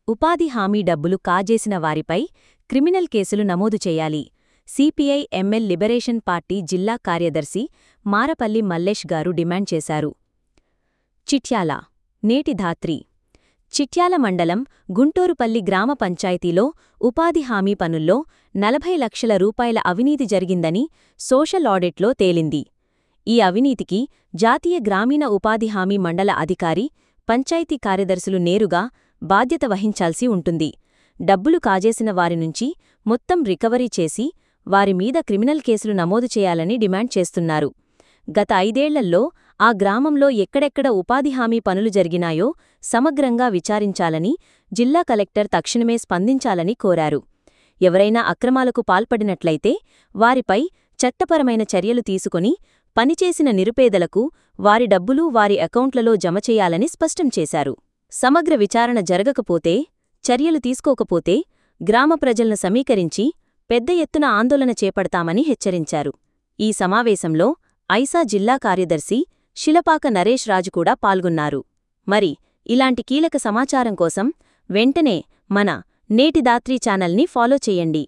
ఉపాధి హామీ డబ్బులు కాజేసిన వారిపై క్రిమినల్ కేసులు నమోదు చేయాలి సిపిఐ ఎంఎల్ లిబరేషన్ పార్టీ జిల్లా కార్యదర్శి మారపల్లి మల్లేష్ గారు డిమాండ్ చేశారు చిట్యాల నేటి ధాత్రి చిట్యాల మండలం గుంటూరుపల్లి గ్రామ పంచాయతీలో ఉపాధి హామీ పనుల్లో నలభై లక్షల రూపాయల అవినీతి జరిగిందని సోషల్ ఆడిట్లో తేలింది ఈ అవినీతికి జాతీయ గ్రామీణ ఉపాధి హామీ మండల అధికారి పంచాయతీ కార్యదర్శులు నేరుగా బాధ్యత వహించాల్సి ఉంటుంది డబ్బులు కాజేసిన వారి నుంచి మొత్తం రికవరీ చేసి వారి మీద క్రిమినల్ కేసులు నమోదు చేయాలని డిమాండ్ చేస్తున్నారు గత ఐదేళ్లలో ఆ గ్రామంలో ఎక్కడెక్కడ ఉపాధి హామీ పనులు జరిగినాయో సమగ్రంగా విచారించాలని జిల్లా కలెక్టర్ తక్షణమే స్పందించాలని కోరారు ఎవరైనా అక్రమాలకు పాల్పడినట్లయితే వారిపై చట్టపరమైన చర్యలు తీసుకుని పనిచేసిన నిరుపేదలకు వారి డబ్బులు వారి అకౌంట్లలో జమ చేయాలని స్పష్టం చేశారు సమగ్ర విచారణ జరగకపోతే చర్యలు తీసుకోకపోతే గ్రామ ప్రజలను సమీకరించి పెద్ద ఎత్తున ఆందోళన చేపడతామని హెచ్చరించారు ఈ సమావేశంలో ఐసా జిల్లా కార్యదర్శి శిలపాక నరేష్ రాజు కూడా పాల్గొన్నారు మరి ఇలాంటి కీలక సమాచారం కోసం వెంటనే మన నేటి దాత్రి ఛానల్ని ఫాలో చేయండి